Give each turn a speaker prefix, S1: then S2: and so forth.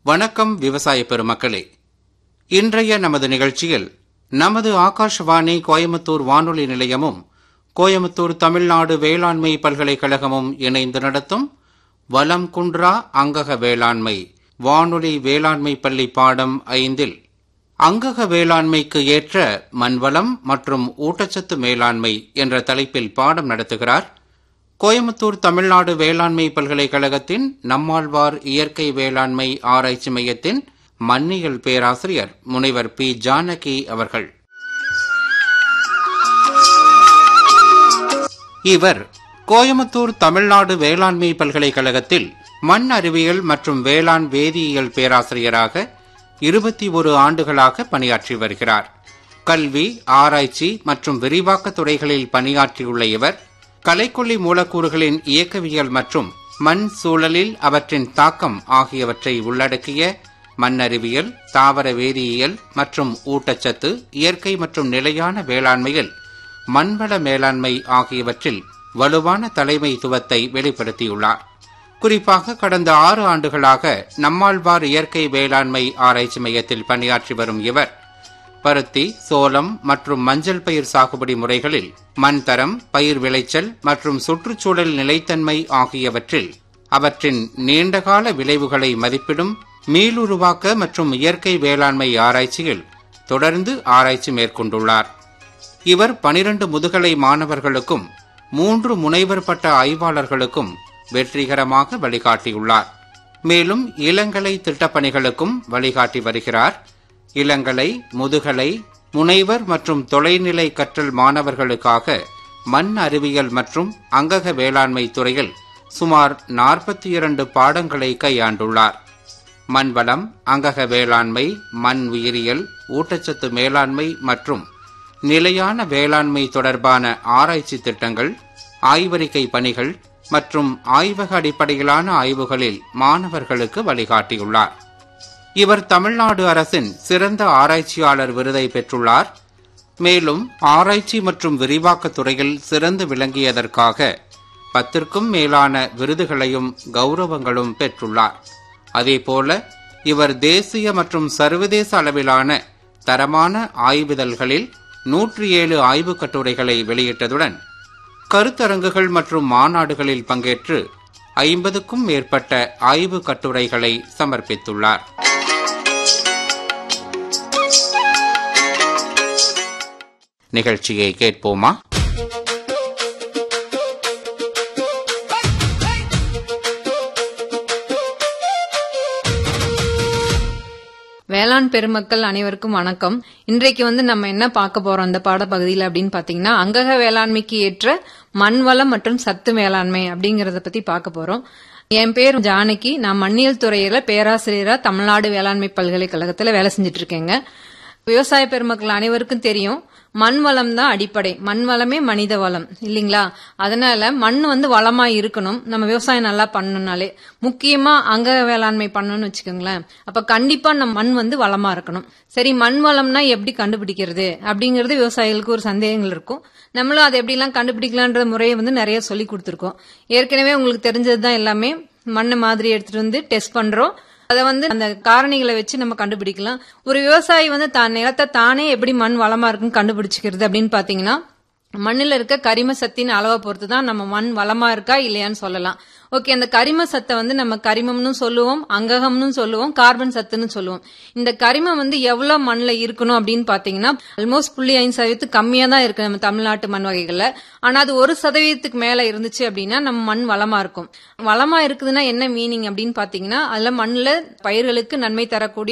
S1: வணக்கம் விவசாய பெருமக்களே இன்றைய நமது நிகழ்ச்சியில் நமது ஆகாஷவாணி கோயம்புத்தூர் வானொலி நிலையமும் கோயம்புத்தூர் தமிழ்நாடு வேளாண்மை பல்கலைக்கழகமும் இணைந்து நடத்தும் வலம் குன்றா அங்கக வேளாண்மை வானொலி வேளாண்மை பள்ளி பாடம் ஐந்தில் அங்கக வேளாண்மைக்கு ஏற்ற மண்வளம் மற்றும் ஊட்டச்சத்து மேலாண்மை என்ற தலைப்பில் பாடம் நடத்துகிறார் கோயம்புத்தூர் தமிழ்நாடு வேளாண்மை பல்கலைக்கழகத்தின் நம்மாழ்வார் இயற்கை வேளாண்மை ஆராய்ச்சி மையத்தின் மண்ணியல் பேராசிரியர் முனைவர் பி ஜானகி அவர்கள் இவர் கோயம்புத்தூர் தமிழ்நாடு வேளாண்மை பல்கலைக்கழகத்தில் மண் அறிவியல் மற்றும் வேளாண் வேதியியல் பேராசிரியராக இருபத்தி ஒரு ஆண்டுகளாக பணியாற்றி வருகிறார் கல்வி ஆராய்ச்சி மற்றும் விரிவாக்க துறைகளில் பணியாற்றியுள்ள இவர் கலைக்கொல்லி மூலக்கூறுகளின் இயக்கவியல் மற்றும் மண் சூழலில் அவற்றின் தாக்கம் ஆகியவற்றை உள்ளடக்கிய மண்ணறிவியல் தாவர வேதியியல் மற்றும் ஊட்டச்சத்து இயற்கை மற்றும் நிலையான வேளாண்மையில் மண்வள மேலாண்மை ஆகியவற்றில் வலுவான தலைமைத்துவத்தை வெளிப்படுத்தியுள்ளார் குறிப்பாக கடந்த ஆறு ஆண்டுகளாக நம்மாழ்வார் இயற்கை வேளாண்மை ஆராய்ச்சி மையத்தில் பணியாற்றி வரும் இவர் பருத்தி சோளம் மற்றும் மஞ்சள் பயிர் சாகுபடி முறைகளில் மண் தரம் பயிர் விளைச்சல் மற்றும் சுற்றுச்சூழல் நிலைத்தன்மை ஆகியவற்றில் அவற்றின் நீண்டகால விளைவுகளை மதிப்பிடும் மீளுருவாக்க மற்றும் இயற்கை வேளாண்மை ஆராய்ச்சியில் தொடர்ந்து ஆராய்ச்சி மேற்கொண்டுள்ளார் இவர் பனிரண்டு முதுகலை மாணவர்களுக்கும் மூன்று முனைவர் பட்ட ஆய்வாளர்களுக்கும் வெற்றிகரமாக வழிகாட்டியுள்ளார் மேலும் இளங்கலை திட்டப்பணிகளுக்கும் வழிகாட்டி வருகிறார் இளங்கலை முதுகலை முனைவர் மற்றும் தொலைநிலை கற்றல் மாணவர்களுக்காக மண் அறிவியல் மற்றும் அங்கக வேளாண்மை துறையில் சுமார் நாற்பத்தி இரண்டு பாடங்களை கையாண்டுள்ளார் மண்வளம் அங்கக வேளாண்மை மண் உயிரியல் ஊட்டச்சத்து மேலாண்மை மற்றும் நிலையான வேளாண்மை தொடர்பான ஆராய்ச்சி திட்டங்கள் ஆய்வறிக்கை பணிகள் மற்றும் ஆய்வக அடிப்படையிலான ஆய்வுகளில் மாணவர்களுக்கு வழிகாட்டியுள்ளார் இவர் தமிழ்நாடு அரசின் சிறந்த ஆராய்ச்சியாளர் விருதை பெற்றுள்ளார் மேலும் ஆராய்ச்சி மற்றும் விரிவாக்க துறையில் சிறந்து விளங்கியதற்காக பத்திற்கும் மேலான விருதுகளையும் கௌரவங்களும் பெற்றுள்ளார் அதேபோல இவர் தேசிய மற்றும் சர்வதேச அளவிலான தரமான ஆய்விதழ்களில் நூற்றி ஏழு ஆய்வுக் கட்டுரைகளை வெளியிட்டதுடன் கருத்தரங்குகள் மற்றும் மாநாடுகளில் பங்கேற்று ஐம்பதுக்கும் மேற்பட்ட ஆய்வு கட்டுரைகளை சமர்ப்பித்துள்ளார் நிகழ்ச்சியை கேட்போமா
S2: வேளாண் பெருமக்கள் அனைவருக்கும் வணக்கம் இன்றைக்கு வந்து நம்ம என்ன பார்க்க போறோம் இந்த பாடப்பகுதியில் அப்படின்னு பாத்தீங்கன்னா அங்கக வேளாண்மைக்கு ஏற்ற மண் வளம் மற்றும் சத்து மேலாண்மை அப்படிங்கறத பத்தி பார்க்க போறோம் என் பேர் ஜானகி நான் மண்ணியல் துறையில பேராசிரியரா தமிழ்நாடு வேளாண்மை பல்கலைக்கழகத்துல வேலை செஞ்சுட்டு இருக்கேங்க விவசாய பெருமக்கள் அனைவருக்கும் தெரியும் மண் வளம் தான் அடிப்படை மண் வளமே மனித வளம் இல்லீங்களா அதனால மண் வந்து வளமா இருக்கணும் நம்ம விவசாயம் நல்லா பண்ணணும்னாலே முக்கியமா அங்க வேளாண்மை பண்ணணும்னு வச்சுக்கோங்களேன் அப்ப கண்டிப்பா நம்ம மண் வந்து வளமா இருக்கணும் சரி மண் வளம்னா எப்படி கண்டுபிடிக்கிறது அப்படிங்கறது விவசாயிகளுக்கு ஒரு சந்தேகங்கள் இருக்கும் நம்மளும் அதை எப்படிலாம் கண்டுபிடிக்கலான்ற முறையை வந்து நிறைய சொல்லி கொடுத்துருக்கோம் ஏற்கனவே உங்களுக்கு தெரிஞ்சதுதான் எல்லாமே மண்ணை மாதிரி எடுத்துட்டு வந்து டெஸ்ட் பண்றோம் அதை வந்து அந்த காரணிகளை வச்சு நம்ம கண்டுபிடிக்கலாம் ஒரு விவசாயி வந்து தான் நிலத்தை தானே எப்படி மண் வளமா இருக்குன்னு கண்டுபிடிச்சிக்கிறது அப்படின்னு பாத்தீங்கன்னா மண்ணில் இருக்க கரிம சத்தின் அளவை பொறுத்து தான் நம்ம மண் வளமா இருக்கா இல்லையான்னு சொல்லலாம் ஓகே அந்த கரிம சத்தை வந்து நம்ம கரிமம்னு சொல்லுவோம் அங்ககம்னு சொல்லுவோம் கார்பன் சத்துன்னு சொல்லுவோம் இந்த கரிமம் வந்து எவ்வளவு மண்ணில் இருக்கணும் அப்படின்னு பாத்தீங்கன்னா ஆல்மோஸ்ட் புள்ளி ஐந்து சதவீதத்துக்கு கம்மியா தான் இருக்கு நம்ம தமிழ்நாட்டு மண் வகைகள்ல ஆனா அது ஒரு சதவீதத்துக்கு மேல இருந்துச்சு அப்படின்னா நம்ம மண் வளமா இருக்கும் வளமா இருக்குதுன்னா என்ன மீனிங் அப்படின்னு பாத்தீங்கன்னா அதுல மண்ணில் பயிர்களுக்கு நன்மை தரக்கூடிய